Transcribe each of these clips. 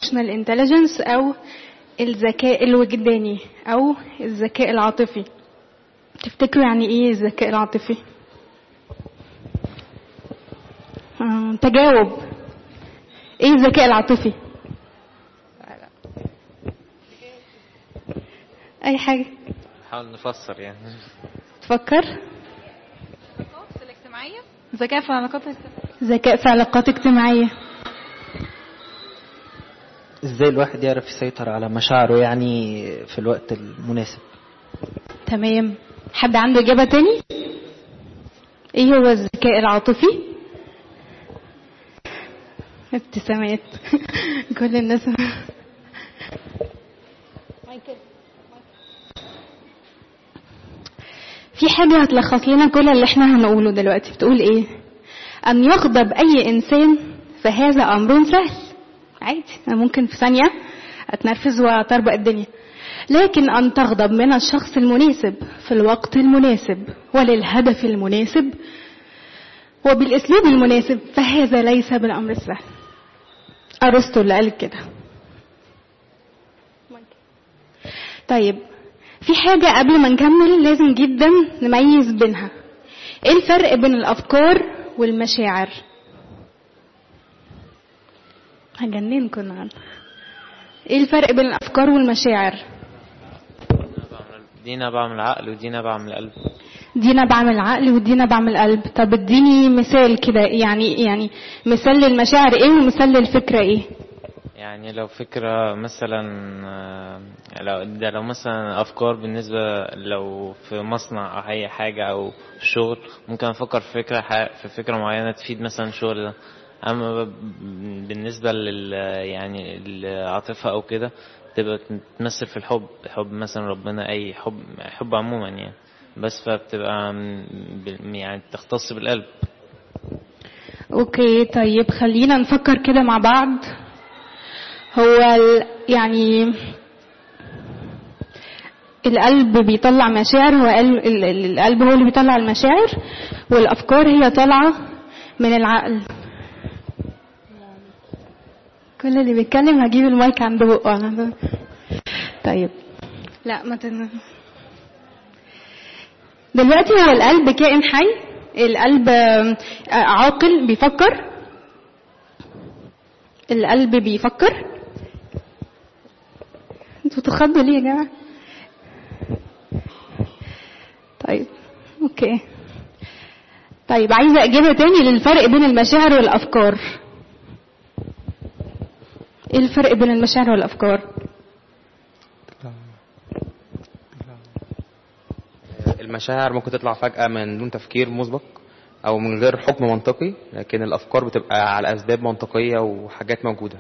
ايموشنال انتليجنس او الذكاء الوجداني او الذكاء العاطفي تفتكروا يعني ايه الذكاء العاطفي آه، تجاوب ايه الذكاء العاطفي اي حاجه نحاول نفسر يعني تفكر الاجتماعية ذكاء في العلاقات ذكاء في علاقات اجتماعيه ازاي الواحد يعرف يسيطر على مشاعره يعني في الوقت المناسب تمام حد عنده اجابه تاني ايه هو الذكاء العاطفي ابتسامات كل الناس في حاجة هتلخص لنا كل اللي احنا هنقوله دلوقتي بتقول ايه ان يغضب اي انسان فهذا امر سهل عادي انا ممكن في ثانية اتنرفز واتربق الدنيا لكن ان تغضب من الشخص المناسب في الوقت المناسب وللهدف المناسب وبالاسلوب المناسب فهذا ليس بالامر السهل ارسطو اللي قال كده طيب في حاجة قبل ما نكمل لازم جدا نميز بينها ايه الفرق بين الافكار والمشاعر هجننكم النهارده ايه الفرق بين الافكار والمشاعر دي نبع من العقل ودي نبع من القلب دي نبع من العقل ودي نبع من القلب طب اديني مثال كده يعني يعني مثال للمشاعر ايه ومثال للفكرة ايه يعني لو فكرة مثلا آه، لو ده لو مثلا أفكار بالنسبة لو في مصنع أو أي حاجة أو في شغل ممكن أفكر في فكرة ح- في فكرة معينة تفيد مثلا الشغل ده أما ب- بالنسبة لل يعني العاطفة أو كده تبقى تمثل في الحب حب مثلا ربنا أي حب حب عموما يعني بس فبتبقى م- ب- يعني تختص بالقلب اوكي طيب خلينا نفكر كده مع بعض هو ال- يعني القلب بيطلع مشاعر هو ال- ال- ال- القلب هو اللي بيطلع المشاعر والافكار هي طالعه من العقل كل اللي بيتكلم هجيب المايك عند بقه أنا طيب لا ما تن... دلوقتي هو القلب كائن حي القلب آه، عاقل بيفكر القلب بيفكر انتوا تخضوا ليه يا جماعه طيب اوكي طيب عايزه اجابه تاني للفرق بين المشاعر والافكار ايه الفرق بين المشاعر والافكار المشاعر ممكن تطلع فجأة من دون تفكير مسبق أو من غير حكم منطقي لكن الأفكار بتبقى على أسباب منطقية وحاجات موجودة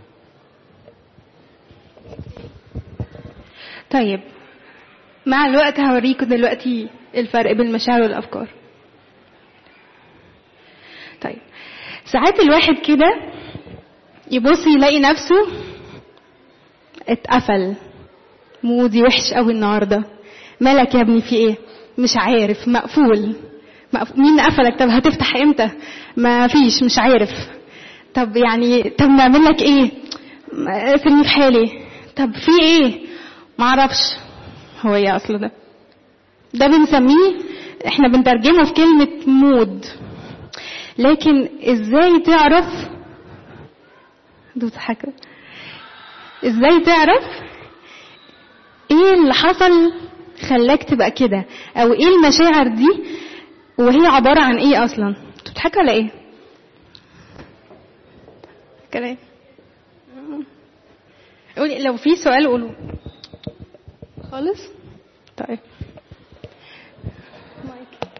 طيب مع الوقت هوريكم دلوقتي الفرق بين المشاعر والافكار طيب ساعات الواحد كده يبص يلاقي نفسه اتقفل مودي وحش قوي النهارده مالك يا ابني في ايه مش عارف مقفول مقف... مين قفلك طب هتفتح امتى ما فيش مش عارف طب يعني طب نعمل لك ايه ما- سيبني في حالي طب في ايه معرفش هو ايه اصله ده ده بنسميه احنا بنترجمه في كلمة مود لكن ازاي تعرف دول حاجة ازاي تعرف ايه اللي حصل خلاك تبقى كده او ايه المشاعر دي وهي عبارة عن ايه اصلا انتوا بتضحكوا ولا ايه كلام قولي لو في سؤال قولوا خالص طيب مايك.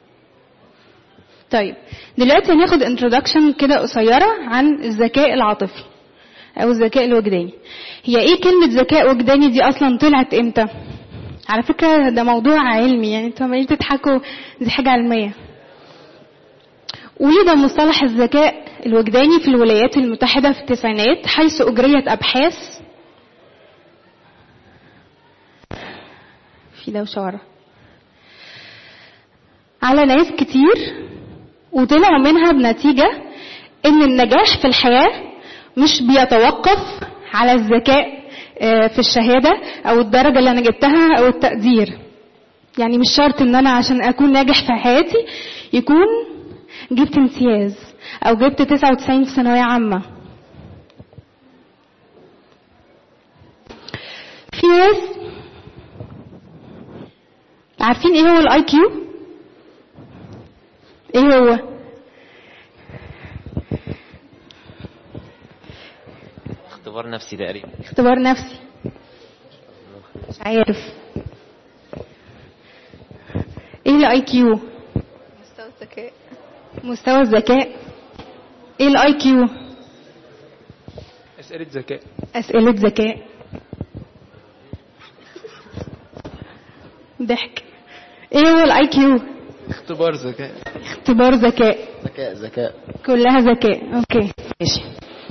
طيب دلوقتي هناخد انترودكشن كده قصيرة عن الذكاء العاطفي او الذكاء الوجداني هي ايه كلمة ذكاء وجداني دي اصلا طلعت امتى على فكرة ده موضوع علمي يعني انتوا عمالين تضحكوا دي حاجة علمية ولد مصطلح الذكاء الوجداني في الولايات المتحدة في التسعينات حيث أجريت أبحاث في دوشة ورا على ناس كتير وطلعوا منها بنتيجة ان النجاح في الحياة مش بيتوقف على الذكاء آه، في الشهادة او الدرجة اللي انا جبتها او التقدير يعني مش شرط ان انا عشان اكون ناجح في حياتي يكون جبت امتياز او جبت 99 في ثانوية عامة في ناس عارفين ايه هو الاي كيو ايه هو اختبار نفسي تقريبا اختبار نفسي مش عارف ايه الاي كيو مستوى الذكاء مستوى الذكاء ايه الاي كيو أسئلة ذكاء اسئله ذكاء ضحك ايه هو الاي كيو اختبار ذكاء اختبار ذكاء ذكاء ذكاء كلها ذكاء اوكي ماشي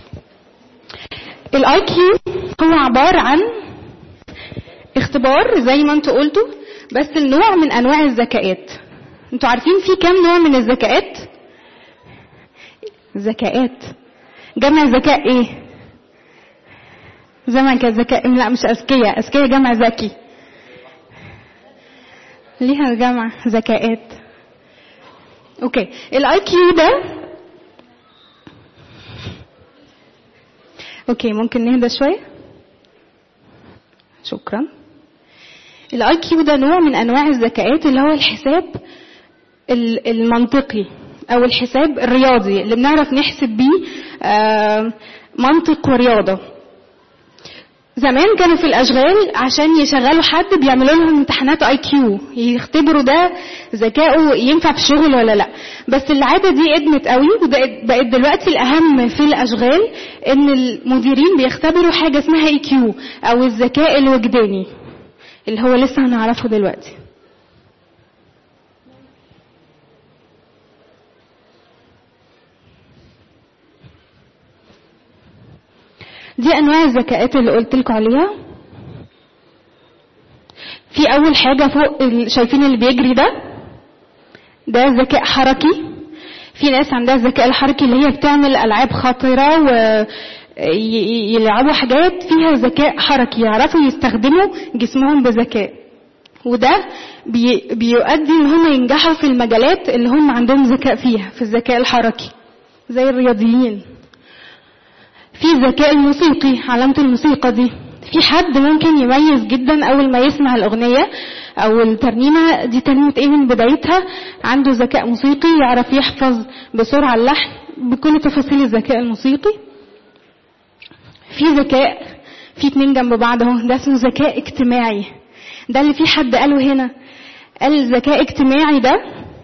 الاي كيو هو عبارة عن اختبار زي ما انتوا قلتوا بس النوع من انواع الذكاءات انتوا عارفين في كام نوع من الذكاءات ذكاءات جمع ذكاء ايه زمن كان ذكاء لا مش اذكياء اذكياء جمع ذكي ليها جمع ذكاءات اوكي الاي كيو ده اوكي ممكن نهدى شويه شكرا الاي كيو ده نوع من انواع الذكاءات اللي هو الحساب ال- المنطقي او الحساب الرياضي اللي بنعرف نحسب بيه آه، منطق ورياضه زمان كانوا في الاشغال عشان يشغلوا حد بيعملوا لهم امتحانات اي كيو يختبروا ده ذكائه ينفع في الشغل ولا لا بس العاده دي ادمت قوي وبقت بقت دلوقتي الاهم في الاشغال ان المديرين بيختبروا حاجه اسمها اي كيو او الذكاء الوجداني اللي هو لسه هنعرفه دلوقتي دي انواع الذكاءات اللي قلت لكم عليها في اول حاجه فوق ال- شايفين اللي بيجري ده ده ذكاء حركي في ناس عندها الذكاء الحركي اللي هي بتعمل العاب خطره ويلعبوا حاجات فيها ذكاء حركي يعرفوا يستخدموا جسمهم بذكاء وده بي بيؤدي ان هم ينجحوا في المجالات اللي هم عندهم ذكاء فيها في الذكاء الحركي زي الرياضيين في الذكاء الموسيقي علامة الموسيقى دي في حد ممكن يميز جدا أول ما يسمع الأغنية أو الترنيمة دي ترنيمة إيه من بدايتها عنده ذكاء موسيقي يعرف يحفظ بسرعة اللحن بكل تفاصيل الذكاء الموسيقي في ذكاء في اتنين جنب بعض اهو ده اسمه ذكاء اجتماعي ده اللي في حد قاله هنا قال ذكاء اجتماعي ده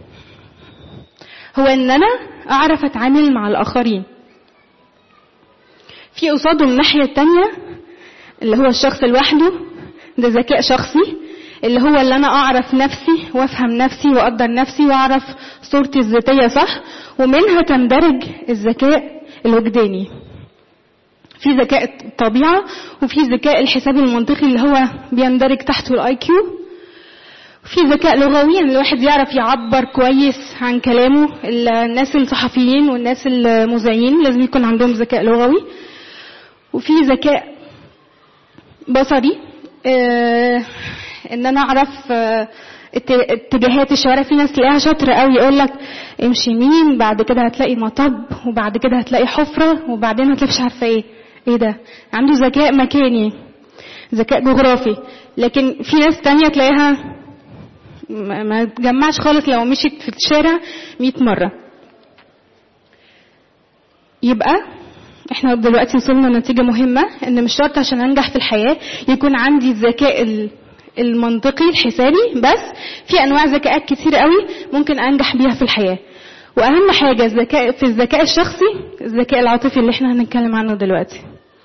هو ان انا اعرف اتعامل مع الاخرين في قصاده الناحية التانية اللي هو الشخص لوحده ده ذكاء شخصي اللي هو اللي انا اعرف نفسي وافهم نفسي واقدر نفسي واعرف صورتي الذاتية صح ومنها تندرج الذكاء الوجداني في ذكاء الطبيعة وفي ذكاء الحساب المنطقي اللي هو بيندرج تحته الاي كيو في ذكاء لغوي ان الواحد يعرف يعبر كويس عن كلامه الناس الصحفيين والناس المذيعين لازم يكون عندهم ذكاء لغوي وفي ذكاء بصري آه ان انا اعرف آه ات- اتجاهات الشوارع في ناس تلاقيها شاطره قوي يقول لك امشي يمين بعد كده هتلاقي مطب وبعد كده هتلاقي حفره وبعدين هتلاقي مش عارفه ايه ايه ده عنده ذكاء مكاني ذكاء جغرافي لكن في ناس تانية تلاقيها ما ما تجمعش خالص لو مشيت في الشارع 100 مرة يبقى احنا دلوقتي وصلنا لنتيجة مهمة ان مش شرط عشان انجح في الحياة يكون عندي الذكاء ال- المنطقي الحسابي بس في انواع ذكاءات كتير قوي ممكن انجح بيها في الحياة واهم حاجة الذكاء في الذكاء الشخصي الذكاء العاطفي اللي احنا هنتكلم عنه دلوقتي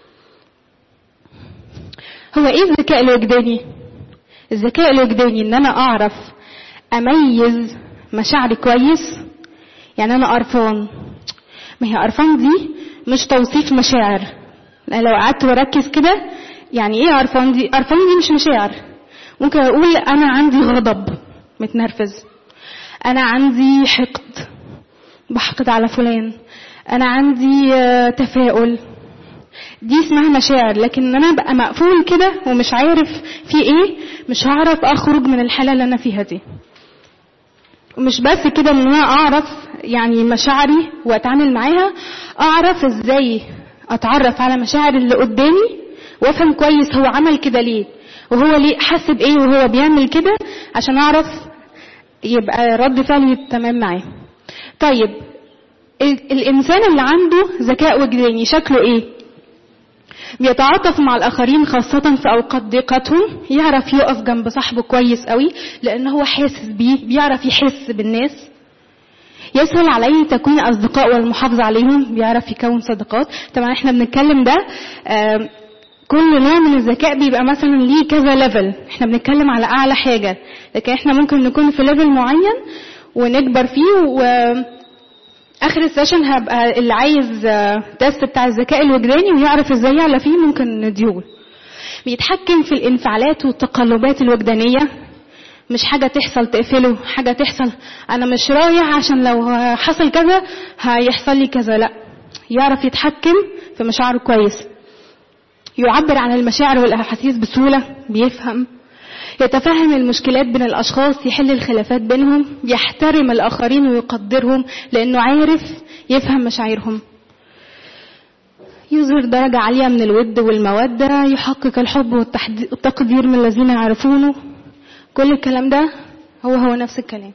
هو ايه الذكاء الوجداني الذكاء الوجداني ان انا اعرف اميز مشاعري كويس يعني انا قرفان ما هي قرفان دي مش توصيف مشاعر أنا لو قعدت واركز كده يعني ايه قرفان دي قرفان دي مش مشاعر ممكن اقول انا عندي غضب متنرفز انا عندي حقد بحقد على فلان انا عندي آه، تفاؤل دي اسمها مشاعر لكن انا بقى مقفول كده ومش عارف في ايه مش هعرف اخرج من الحاله اللي انا فيها دي ومش بس كده ان انا اعرف يعني مشاعري واتعامل معاها اعرف ازاي اتعرف على مشاعر اللي قدامي وافهم كويس هو عمل كده ليه وهو ليه حس بايه وهو بيعمل كده عشان اعرف يبقى رد فعلي تمام معاه طيب ال- الانسان اللي عنده ذكاء وجداني شكله ايه بيتعاطف مع الآخرين خاصة في أوقات ضيقتهم يعرف يقف جنب صاحبه كويس قوي لأن هو حاسس بيه بيعرف يحس بالناس يسهل عليه تكوين أصدقاء والمحافظة عليهم بيعرف يكون صداقات طبعا احنا بنتكلم ده آم، كل نوع من الذكاء بيبقى مثلا ليه كذا ليفل احنا بنتكلم على أعلى حاجة لكن احنا ممكن نكون في ليفل معين ونكبر فيه و اخر السيشن هبقى اللي عايز آه، تيست بتاع الذكاء الوجداني ويعرف ازاي يعلى فيه ممكن نديهوله بيتحكم في الانفعالات والتقلبات الوجدانيه مش حاجه تحصل تقفله حاجه تحصل انا مش رايح عشان لو حصل كذا هيحصل لي كذا لا يعرف يتحكم في مشاعره كويس يعبر عن المشاعر والاحاسيس بسهوله بيفهم يتفهم المشكلات بين الأشخاص يحل الخلافات بينهم يحترم الآخرين ويقدرهم لأنه عارف يفهم مشاعرهم يظهر درجة عالية من الود والمودة يحقق الحب والتحد- والتقدير من الذين يعرفونه كل الكلام ده هو هو نفس الكلام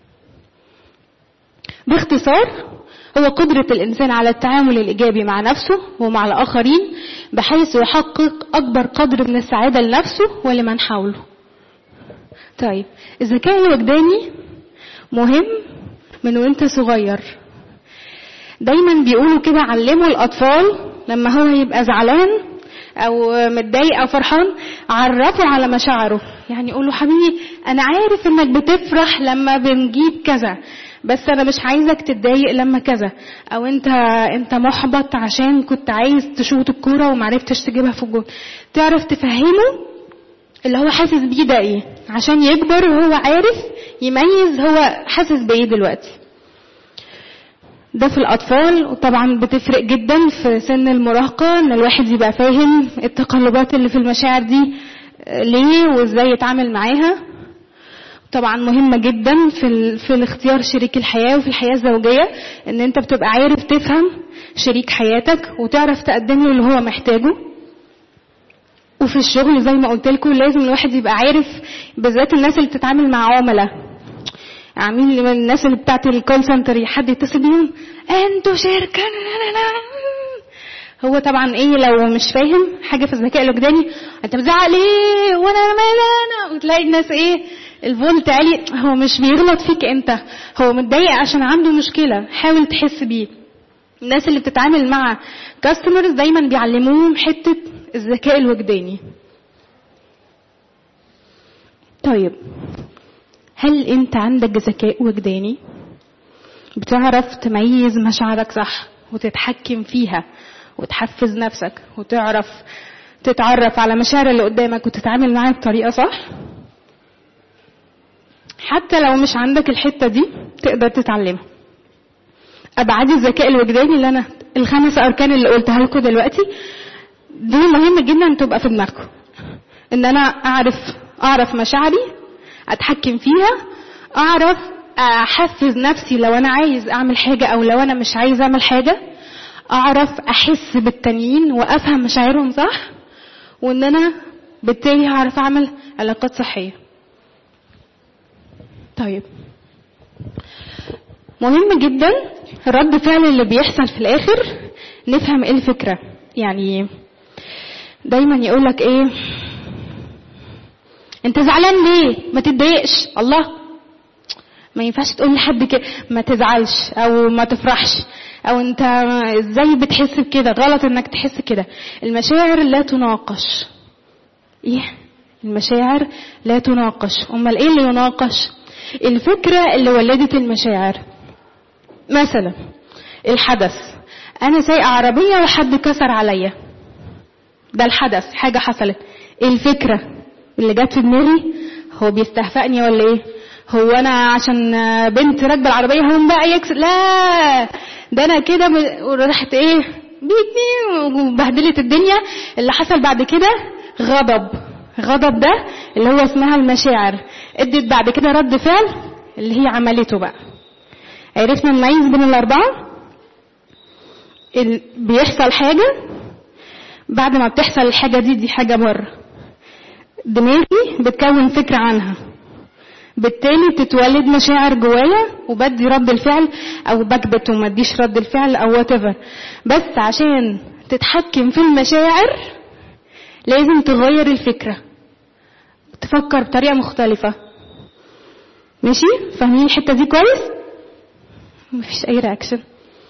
باختصار هو قدرة الإنسان على التعامل الإيجابي مع نفسه ومع الآخرين بحيث يحقق أكبر قدر من السعادة لنفسه ولمن حوله طيب الذكاء الوجداني مهم من وانت صغير دايما بيقولوا كده علموا الأطفال لما هو يبقى زعلان أو متضايق أو فرحان عرفوا على مشاعره يعني يقولوا حبيبي أنا عارف إنك بتفرح لما بنجيب كذا بس أنا مش عايزك تتضايق لما كذا أو أنت أنت محبط عشان كنت عايز تشوط الكورة ومعرفتش تجيبها في الجون تعرف تفهمه اللي هو حاسس بيه ده ايه عشان يكبر وهو عارف يميز هو حاسس بايه دلوقتي ده في الأطفال وطبعا بتفرق جدا في سن المراهقة إن الواحد يبقى فاهم التقلبات اللي في المشاعر دي آه، ليه وإزاي يتعامل معاها طبعا مهمة جدا في ال... في الاختيار شريك الحياة وفي الحياة الزوجية إن أنت بتبقى عارف تفهم شريك حياتك وتعرف تقدم له اللي هو محتاجه وفي الشغل زي ما قلت لكم لازم الواحد يبقى عارف بالذات الناس اللي بتتعامل مع عملاء عاملين من الناس اللي بتاعت الكول سنتر حد يتصل بيهم انتوا شركه لا لا لا. هو طبعا ايه لو مش فاهم حاجه في الذكاء الوجداني انت مزعل ايه وانا مال انا وتلاقي الناس ايه الفولت عالي هو مش بيغلط فيك انت هو متضايق عشان عنده مشكله حاول تحس بيه الناس اللي بتتعامل مع كاستمرز دايما بيعلموهم حته الذكاء الوجداني طيب هل انت عندك ذكاء وجداني بتعرف تميز مشاعرك صح وتتحكم فيها وتحفز نفسك وتعرف تتعرف على مشاعر اللي قدامك وتتعامل معاها بطريقة صح حتى لو مش عندك الحتة دي تقدر تتعلمها أبعاد الذكاء الوجداني اللي أنا الخمس أركان اللي قلتها لكم دلوقتي دي مهم جدا تبقى في دماغكم إن أنا أعرف أعرف مشاعري أتحكم فيها أعرف أحفز نفسي لو أنا عايز أعمل حاجة أو لو أنا مش عايز أعمل حاجة أعرف أحس بالتانيين وأفهم مشاعرهم صح وإن أنا بالتالي هعرف أعمل علاقات صحية طيب مهم جدا رد فعل اللي بيحصل في الاخر نفهم ايه الفكره يعني دايما يقولك ايه انت زعلان ليه ما تتضايقش الله ما ينفعش تقول لحد كده ما تزعلش او ما تفرحش او انت ازاي بتحس بكده غلط انك تحس كده المشاعر لا تناقش ايه المشاعر لا تناقش امال ايه اللي يناقش الفكره اللي ولدت المشاعر مثلا الحدث انا سايقه عربيه وحد كسر عليا ده الحدث حاجه حصلت الفكره اللي جت في دماغي هو بيستهفأني ولا ايه هو انا عشان بنت راكبه العربيه هم بقى يكسر لا ده انا كده ب- ورحت ايه بيتني وبهدلت الدنيا اللي حصل بعد كده غضب غضب ده اللي هو اسمها المشاعر ادت بعد كده رد فعل اللي هي عملته بقى عرفنا نميز بين الأربعة ال... بيحصل حاجة بعد ما بتحصل الحاجة دي دي حاجة بره دماغي بتكون فكرة عنها بالتالي بتتولد مشاعر جوايا وبدي رد الفعل او بكبت وما اديش رد الفعل او وات بس عشان تتحكم في المشاعر لازم تغير الفكرة تفكر بطريقة مختلفة ماشي فاهمين الحتة دي كويس مفيش اي رياكشن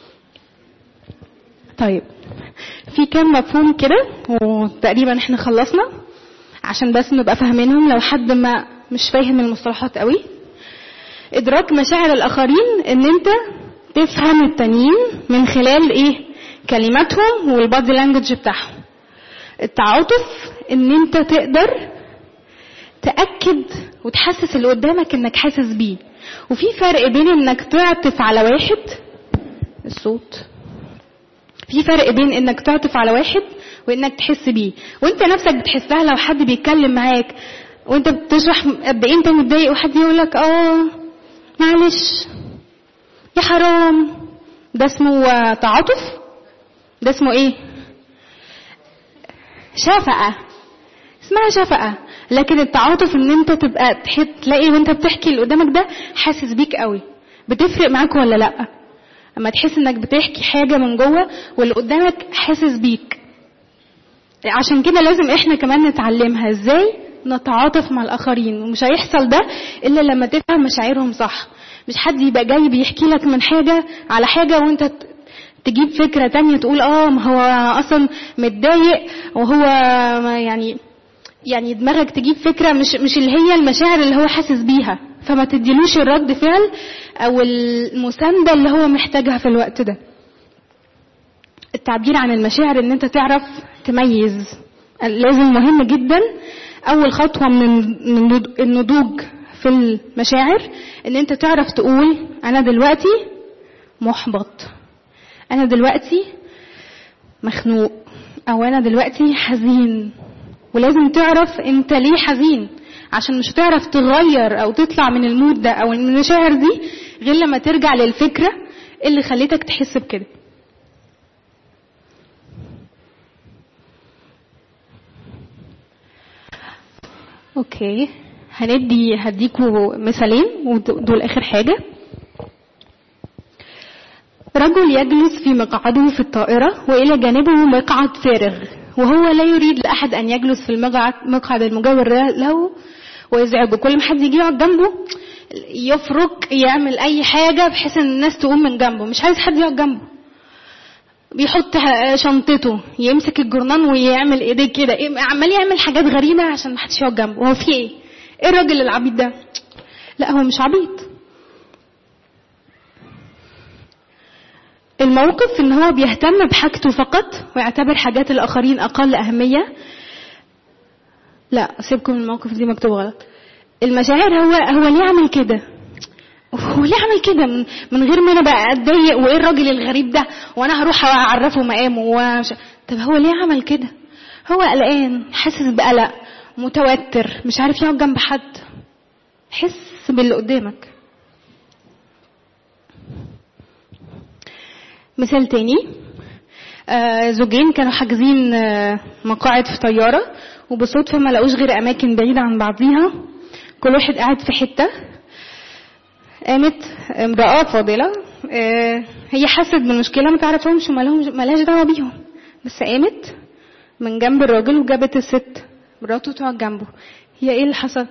طيب في كام مفهوم كده وتقريبا احنا خلصنا عشان بس نبقى فاهمينهم لو حد ما مش فاهم المصطلحات قوي ادراك مشاعر الاخرين ان انت تفهم التانيين من خلال ايه كلماتهم والبادي لانجوج بتاعهم التعاطف ان انت تقدر تاكد وتحسس اللي قدامك انك حاسس بيه وفي فرق بين انك تعطف على واحد الصوت في فرق بين انك تعطف على واحد وانك تحس بيه وانت نفسك بتحسها لو حد بيتكلم معاك وانت بتشرح قد ايه انت متضايق وحد يقول لك اه معلش يا حرام ده اسمه تعاطف ده اسمه ايه شفقة اسمها شفقة لكن التعاطف ان انت تبقى تلاقي وانت بتحكي اللي قدامك ده حاسس بيك قوي بتفرق معاك ولا لا اما تحس انك بتحكي حاجة من جوه واللي قدامك حاسس بيك عشان كده لازم احنا كمان نتعلمها ازاي نتعاطف مع الاخرين ومش هيحصل ده الا لما تفهم مشاعرهم صح مش حد يبقى جاي بيحكي لك من حاجة على حاجة وانت تجيب فكرة تانية تقول اه ما هو اصلا متضايق وهو يعني يعني دماغك تجيب فكرة مش مش اللي هي المشاعر اللي هو حاسس بيها فما تديلوش الرد فعل او المساندة اللي هو محتاجها في الوقت ده التعبير عن المشاعر ان انت تعرف تميز لازم مهم جدا اول خطوة من النضوج في المشاعر ان انت تعرف تقول انا دلوقتي محبط انا دلوقتي مخنوق او انا دلوقتي حزين ولازم تعرف انت ليه حزين عشان مش هتعرف تغير او تطلع من المود ده او من المشاعر دي غير لما ترجع للفكرة اللي خليتك تحس بكده اوكي هندي هديكوا مثالين ودول اخر حاجة رجل يجلس في مقعده في الطائرة وإلى جانبه مقعد فارغ وهو لا يريد لأحد أن يجلس في المقعد مقعد المجاور له ويزعجه كل ما حد يجي يقعد جنبه يفرك يعمل أي حاجة بحيث إن الناس تقوم من جنبه مش عايز حد يقعد جنبه بيحط شنطته يمسك الجرنان ويعمل ايديه كده عمال يعمل حاجات غريبة عشان محدش يقعد جنبه هو في ايه؟ ايه الراجل العبيط ده؟ لا هو مش عبيط الموقف ان هو بيهتم بحاجته فقط ويعتبر حاجات الاخرين اقل اهمية لا سيبكم من الموقف دي مكتوب غلط المشاعر هو هو ليه عمل كده هو ليه عمل كده من, من غير ما انا بقى اتضايق وايه الراجل الغريب ده وانا هروح اعرفه مقامه ومش... طب هو ليه عمل كده هو قلقان حاسس بقلق متوتر مش عارف يقعد جنب حد حس باللي قدامك مثال تاني آه زوجين كانوا حاجزين آه مقاعد في طيارة وبصدفة ما لقوش غير أماكن بعيدة عن بعضيها كل واحد قاعد في حتة قامت امرأة فاضلة آه هي حست بالمشكلة ما تعرفهمش وما لهاش دعوة بيهم بس قامت من جنب الراجل وجابت الست مراته تقعد جنبه هي ايه اللي حصل؟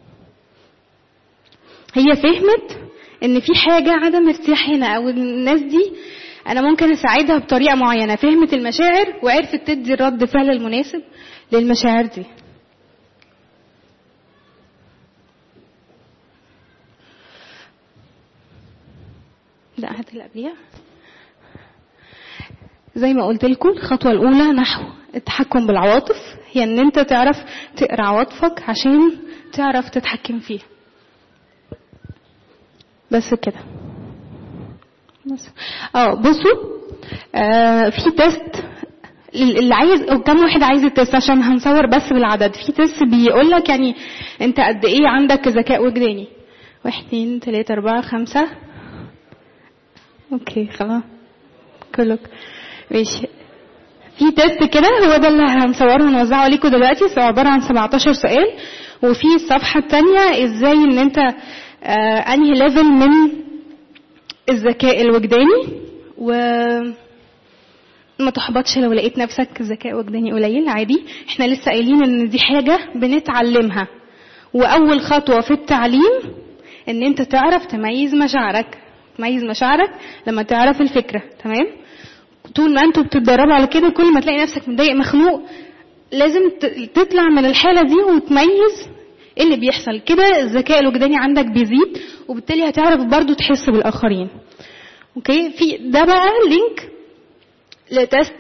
هي فهمت ان في حاجة عدم ارتياح هنا او الناس دي انا ممكن اساعدها بطريقة معينة فهمت المشاعر وعرفت تدي الرد فعل المناسب للمشاعر دي لا هات اللي قبليها زي ما قلت لكم الخطوة الأولى نحو التحكم بالعواطف هي إن أنت تعرف تقرا عواطفك عشان تعرف تتحكم فيها بس كده بس اه بصوا آه في تيست اللي عايز أو كم واحد عايز التيست عشان هنصور بس بالعدد في تيست بيقول لك يعني انت قد ايه عندك ذكاء وجداني واحد اتنين تلاتة اربعة خمسة اوكي خلاص كلك ماشي في تيست كده هو ده اللي هنصوره ونوزعه عليكم دلوقتي هو عبارة عن 17 سؤال وفي الصفحة التانية ازاي ان انت آه انهي ليفل من الذكاء الوجداني و ما تحبطش لو لقيت نفسك ذكاء وجداني قليل عادي احنا لسه قايلين ان دي حاجة بنتعلمها واول خطوة في التعليم ان انت تعرف تميز مشاعرك تميز مشاعرك لما تعرف الفكرة تمام طول ما انتوا بتتدربوا على كده كل ما تلاقي نفسك متضايق مخنوق لازم تطلع من الحالة دي وتميز ايه اللي بيحصل كده الذكاء الوجداني عندك بيزيد وبالتالي هتعرف برضو تحس بالاخرين اوكي في ده بقى لينك لتست